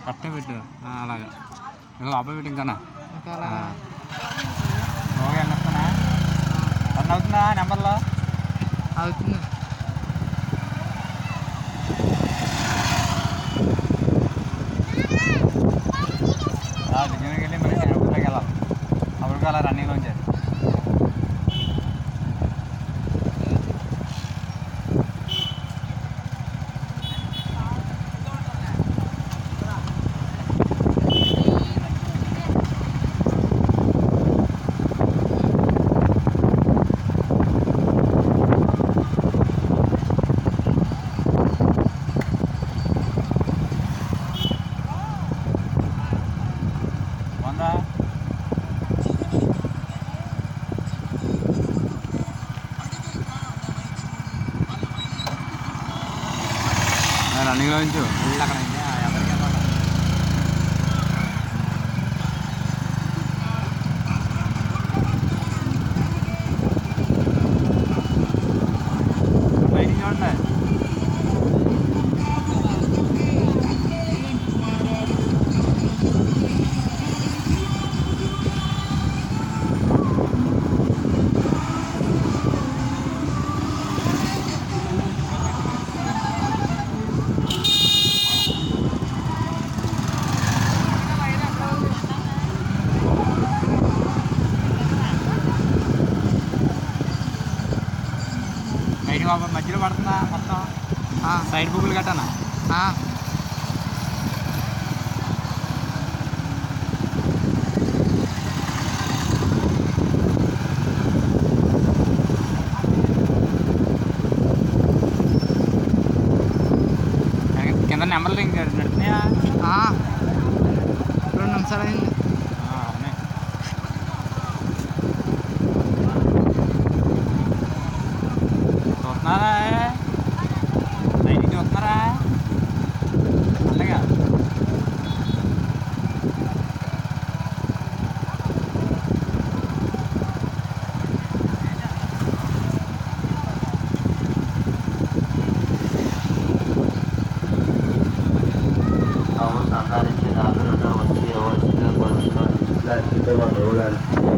కరెక్ట్గా పెట్టు ఆ, అలాగా ఇంకా లోపల పెట్టు ఇంకా ఇంకా అలాగా ఓకే అన్నస్తున్నా రన్ అవుతుందా నెంబర్లో అవుతుంది దిగ్గరికి వెళ్ళి మరి ఊళ్ళోకి వెళ్ళాలి అప్పుడు అలా రన్నింగ్లో ఉంచారు వందా రన్నింగ్లో ఉంచు వెళ్ళి అక్కడ నుంచి ఆ ఎవరికి వెళ్ళాలి బయటికి చూడండి బయటికి బాబా మధ్యలో పడుతుందా మొత్తం ఆ, సైడ్ బుక్లు కట్టానా ఆ. కింద నెంబర్లు ఇంకా నడుతున్నాయా ఆ. రెండు నిమిషాలు అయింది అవునే చూస్తున్నారా బయటికి చూస్తున్నారా అలాగా Kamu sangat cinta berada di awal cinta berada dan kita berdoa.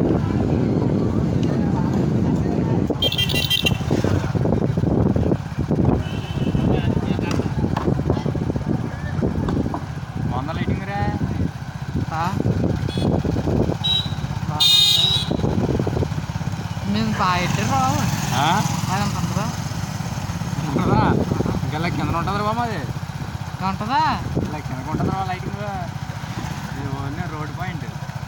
వంద లైటింగ్ రా ఆ. మేము బాగా ఎట్టారు రావు అది అంత ఉంటుందా ఉంటుందా ఇంకా ఇలా కింద ఉంటుంది బాబా అది ఉంటుందా ఇలా కిందకు ఉంటుంది రా లైటింగ్ ఇది ఓన్లీ రోడ్ పాయింట్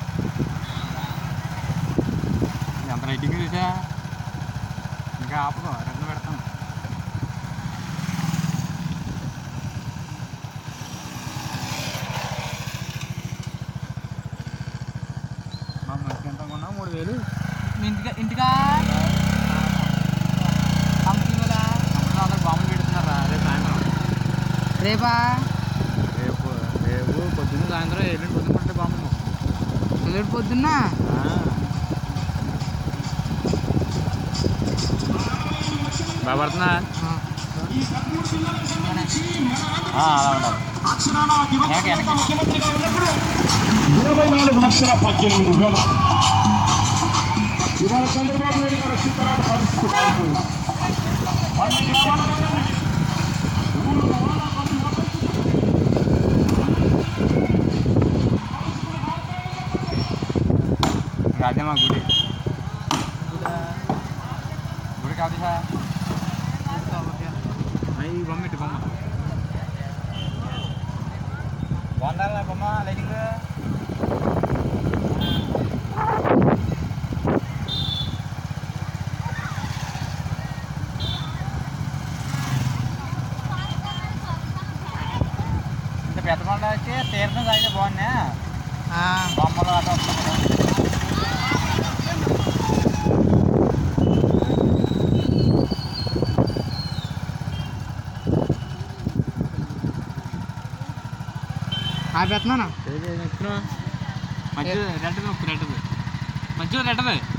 ఎంత లైటింగ్ చూసా ఇంకా ఆపుకో రెండు పెడతాం మా మంచి ఎంత కొన్నా మూడు వేలు మీ ఇంటికా ఇంటికా కంపెనీ వల్ల అప్పుడు అందరూ బాంబులు పెడుతున్నారా రేపు సాయంత్రం రేపా రేపు రేపు పొద్దున్న సాయంత్రం ఎల్లుండి పొద్దున పట్టే బాంబులు ఎల్లుడి పొద్దున్న బాగా పడుతుందా ఆ. అలా ఉండాలి వెనక్కి వెనక్కి ఇరవై నాలుగు లక్షల పద్దెనిమిది వేల ఇవాళ చంద్రబాబు నాయుడు గారు సీతారామ పరిస్థితి మారుతుంది. పన్నెండు రవాణా మూడు రవాణా ఇంకా అదే మా గుడి గుడి కాదు సార్ అయ్యి బొమ్మ ఇటు బొమ్మ బాగుందా బొమ్మ లైటింగ్ ఇంత పెద్ద కొండ వచ్చి తీర్థం తాగితే బాగున్నా ఆ. బొమ్మలు అటు వస్తాయి కదా ఆపేస్తున్నాను మధ్య రెడ్ది నొక్కు రెడ్ది మధ్య రెడ్ది